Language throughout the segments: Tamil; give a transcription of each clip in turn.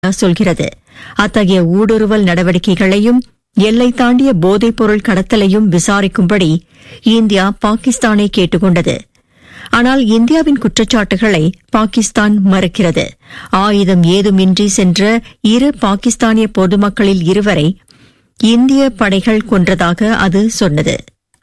சொல்கிறது அத்தகைய ஊடுருவல் நடவடிக்கைகளையும் எல்லை தாண்டிய போதைப் பொருள் கடத்தலையும் விசாரிக்கும்படி இந்தியா பாகிஸ்தானை கேட்டுக் கொண்டது ஆனால் இந்தியாவின் குற்றச்சாட்டுகளை பாகிஸ்தான் மறுக்கிறது ஆயுதம் ஏதுமின்றி சென்ற இரு பாகிஸ்தானிய பொதுமக்களில் இருவரை இந்திய படைகள் கொன்றதாக அது சொன்னது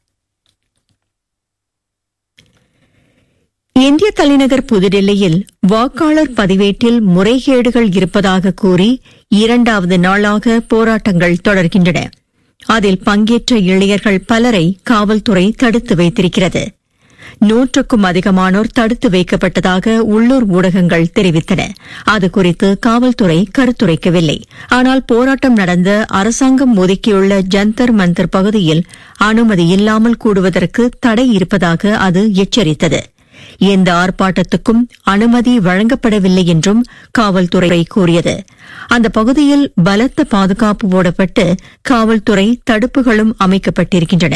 இந்திய தலைநகர் புதுடில்லியில் வாக்காளர் பதிவேட்டில் முறைகேடுகள் இருப்பதாக கூறி இரண்டாவது நாளாக போராட்டங்கள் தொடர்கின்றன அதில் பங்கேற்ற இளைஞர்கள் பலரை காவல்துறை தடுத்து வைத்திருக்கிறது நூற்றுக்கும் அதிகமானோர் தடுத்து வைக்கப்பட்டதாக உள்ளூர் ஊடகங்கள் தெரிவித்தன அது குறித்து காவல்துறை கருத்துரைக்கவில்லை ஆனால் போராட்டம் நடந்த அரசாங்கம் ஒதுக்கியுள்ள ஜந்தர் மந்தர் பகுதியில் அனுமதி இல்லாமல் கூடுவதற்கு தடை இருப்பதாக அது எச்சரித்தது எந்த ஆர்ப்பாட்டத்துக்கும் அனுமதி வழங்கப்படவில்லை என்றும் காவல்துறை கூறியது அந்த பகுதியில் பலத்த பாதுகாப்பு போடப்பட்டு காவல்துறை தடுப்புகளும் அமைக்கப்பட்டிருக்கின்றன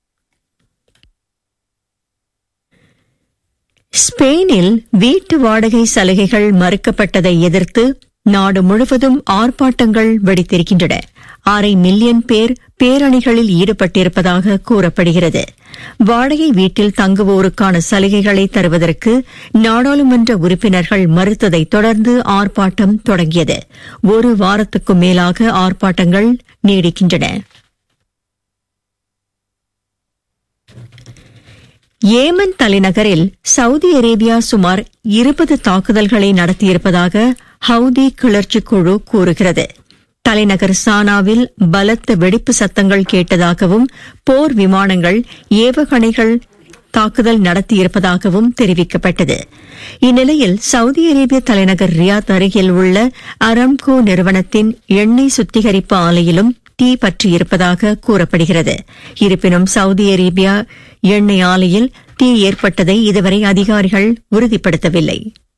ஸ்பெயினில் வீட்டு வாடகை சலுகைகள் மறுக்கப்பட்டதை எதிர்த்து நாடு முழுவதும் ஆர்ப்பாட்டங்கள் வெடித்திருக்கின்றன அரை மில்லியன் பேர் பேரணிகளில் ஈடுபட்டிருப்பதாக கூறப்படுகிறது வாடகை வீட்டில் தங்குவோருக்கான சலுகைகளை தருவதற்கு நாடாளுமன்ற உறுப்பினர்கள் மறுத்ததைத் தொடர்ந்து ஆர்ப்பாட்டம் தொடங்கியது ஒரு வாரத்துக்கும் மேலாக ஆர்ப்பாட்டங்கள் நீடிக்கின்றன ஏமன் தலைநகரில் சவுதி அரேபியா சுமார் இருபது தாக்குதல்களை நடத்தியிருப்பதாக ஹவுதி கிளர்ச்சி குழு கூறுகிறது தலைநகர் சானாவில் பலத்த வெடிப்பு சத்தங்கள் கேட்டதாகவும் போர் விமானங்கள் ஏவுகணைகள் தாக்குதல் நடத்தியிருப்பதாகவும் தெரிவிக்கப்பட்டது இந்நிலையில் சவுதி அரேபிய தலைநகர் ரியாத் அருகில் உள்ள அரம்கோ நிறுவனத்தின் எண்ணெய் சுத்திகரிப்பு ஆலையிலும் தீ பற்றியிருப்பதாக கூறப்படுகிறது இருப்பினும் சவுதி அரேபியா எண்ணெய் ஆலையில் தீ ஏற்பட்டதை இதுவரை அதிகாரிகள் உறுதிப்படுத்தவில்லை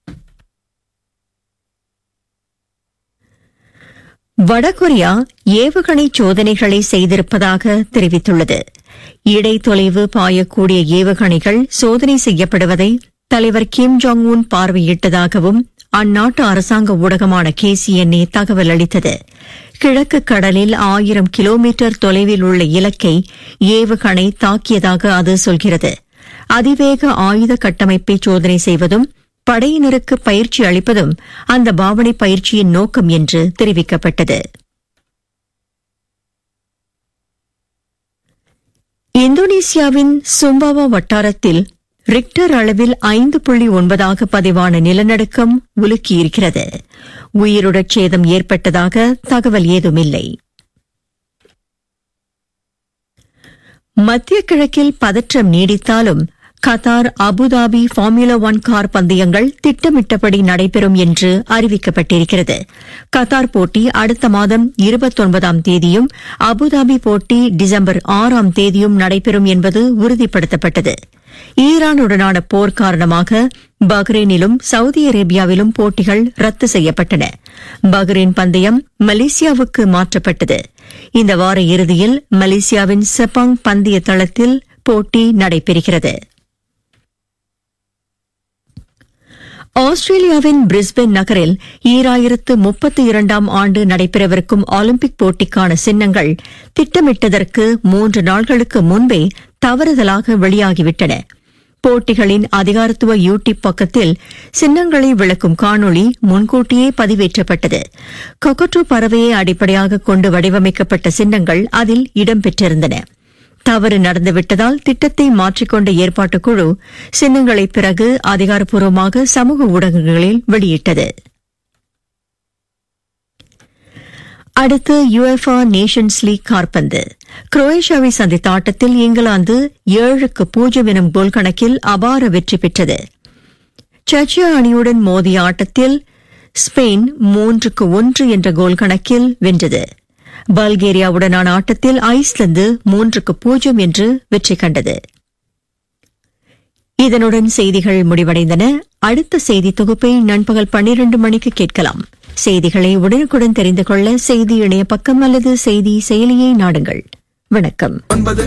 வடகொரியா ஏவுகணை சோதனைகளை செய்திருப்பதாக தெரிவித்துள்ளது இடைத்தொலைவு பாயக்கூடிய ஏவுகணைகள் சோதனை செய்யப்படுவதை தலைவர் கிம் ஜாங் உன் பார்வையிட்டதாகவும் அந்நாட்டு அரசாங்க ஊடகமான கேசிஎன்ஏ தகவல் அளித்தது கிழக்கு கடலில் ஆயிரம் கிலோமீட்டர் தொலைவில் உள்ள இலக்கை ஏவுகணை தாக்கியதாக அது சொல்கிறது அதிவேக ஆயுத கட்டமைப்பை சோதனை செய்வதும் படையினருக்கு பயிற்சி அளிப்பதும் அந்த பாவனை பயிற்சியின் நோக்கம் என்று தெரிவிக்கப்பட்டது இந்தோனேசியாவின் சும்பாவா வட்டாரத்தில் ரிக்டர் அளவில் ஐந்து புள்ளி ஒன்பதாக பதிவான நிலநடுக்கம் உலுக்கியிருக்கிறது உயிருடச் சேதம் ஏற்பட்டதாக தகவல் ஏதுமில்லை மத்திய கிழக்கில் பதற்றம் நீடித்தாலும் Qatar Abu Dhabi formula one car பந்தயங்கள் திட்டமிட்டபடி நடைபெறும் என்று அறிவிக்கப்பட்டிருக்கிறது கத்தார் போட்டி அடுத்த மாதம் இருபத்தொன்பதாம் தேதியும் அபுதாபி போட்டி டிசம்பர் ஆறாம் தேதியும் நடைபெறும் என்பது உறுதிப்படுத்தப்பட்டது ஈரானுடனான போர் காரணமாக பஹ்ரைனிலும் சவுதி அரேபியாவிலும் போட்டிகள் ரத்து செய்யப்பட்டன பஹ்ரைன் பந்தயம் மலேசியாவுக்கு மாற்றப்பட்டது இந்த வார இறுதியில் மலேசியாவின் செப்பாங் பந்தய தளத்தில் போட்டி நடைபெறுகிறது ஆஸ்திரேலியாவின் பிரிஸ்பென் நகரில் ஈராயிரத்து முப்பத்தி இரண்டாம் ஆண்டு நடைபெறவிருக்கும் ஒலிம்பிக் போட்டிக்கான சின்னங்கள் திட்டமிட்டதற்கு மூன்று நாட்களுக்கு முன்பே தவறுதலாக வெளியாகிவிட்டன போட்டிகளின் அதிகாரத்துவ யூ டியூப் பக்கத்தில் சின்னங்களை விளக்கும் காணொளி முன்கூட்டியே பதிவேற்றப்பட்டது கொக்கட்டோ பறவையை அடிப்படையாக கொண்டு வடிவமைக்கப்பட்ட சின்னங்கள் அதில் இடம்பெற்றிருந்தன தவறு நடந்துவிட்டதால் திட்டத்தை மாற்றிக்கொண்ட ஏற்பாட்டுக் குழு சின்னங்களை பிறகு அதிகாரப்பூர்வமாக சமூக ஊடகங்களில் வெளியிட்டது அடுத்து யுஎஃப்ஆ நேஷன்ஸ் லீக் கார்பந்து குரோவேஷியாவை சந்தித்த ஆட்டத்தில் இங்கிலாந்து ஏழுக்கு பூஜ்ஜியம் எனும் கோல் கணக்கில் அபார வெற்றி பெற்றது சர்ச்சியா அணியுடன் மோதிய ஆட்டத்தில் ஸ்பெயின் மூன்றுக்கு ஒன்று என்ற கோல் கணக்கில் வென்றது பல்கேரியாவுடனான ஆட்டத்தில் ஐஸ்லாந்து மூன்றுக்கு பூஜ்ஜியம் என்று வெற்றி கண்டது இதனுடன் செய்திகள் முடிவடைந்தன அடுத்த செய்தி தொகுப்பை நண்பகல் பன்னிரண்டு மணிக்கு கேட்கலாம் செய்திகளை உடனுக்குடன் தெரிந்து கொள்ள செய்தி இணைய பக்கம் அல்லது செய்தி செயலியை நாடுங்கள் வணக்கம்